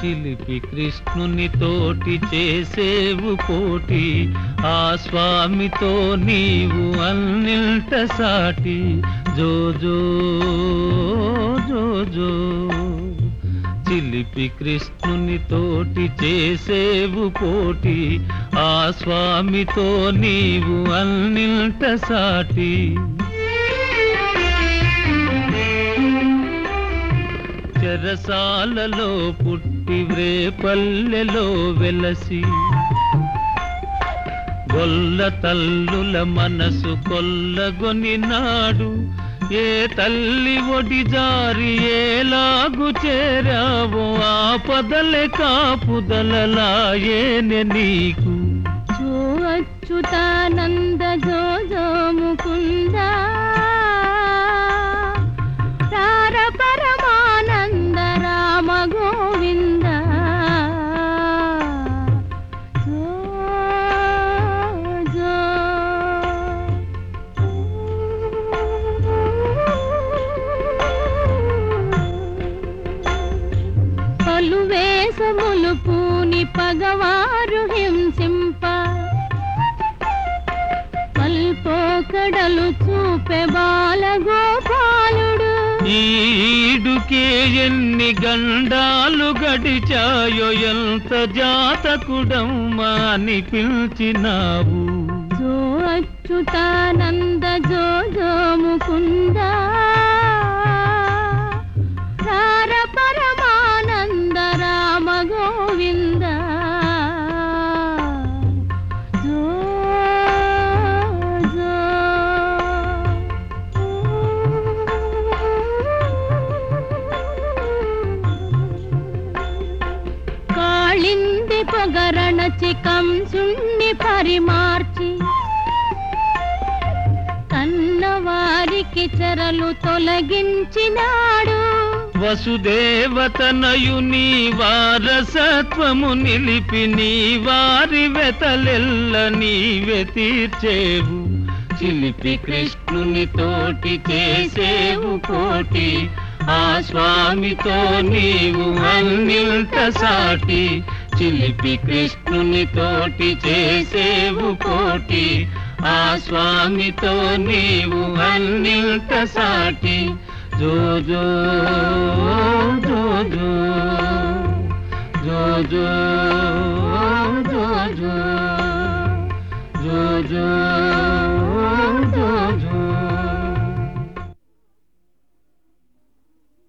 చిలిపి కృష్ణుని తోటి చేసేవు పోటీ ఆ స్వామితో నీవు అన్నిల్ట సాటి జో జో జో జో చిలిపి కృష్ణుని తోటి చేసేవు పోటీ ఆ స్వామితో నీవు అన్నిల్ట సాటి చెరసాలలో పుట్టి వ్రేపల్లెలో వెలసి గొల్ల తల్లుల మనసు కొల్లగొని నాడు ఏ తల్లి ఒడి జారి ఏలాగు చేరావో ఆపదలే కాపుదలలాయేనె నీకు జో అచ్యుతానంద జో జో ముకుంద రార పరమానంద రామ గోవింద జో జో పలు వేషములు పూని పగవారు హింసింప పల్పోకడలు చూపె బాలగోపాలుడు ఈడుకే ఎన్ని గండాలు గడిచాయో ఎంత జాతకుడమ్మా అని పిలిచినావు జో అచ్యుతానంద జో జో ముకుంద రార పరమానంద రామ గోవింద జో జో కాళింది పొగరణచి కంసుణ్ణి పరిమార్చి కన్నవారికి చెరలు తొలగించినాడు వసుదేవతనయు నీ వారసత్వము నిలిపి నీ వారి వెతలెల్ల నీవే తీర్చేవు చిలిపి కృష్ణుని తోటి చేసేవు కోటి ఆ స్వామితో నీవు అన్నిల్ట సాటి చిలిపి కృష్ణుని తోటి చేసేవు కోటి ఆ స్వామితో నీవు అన్నిల్ట సాటి జో జో జో జో జో జో జో జో జో జో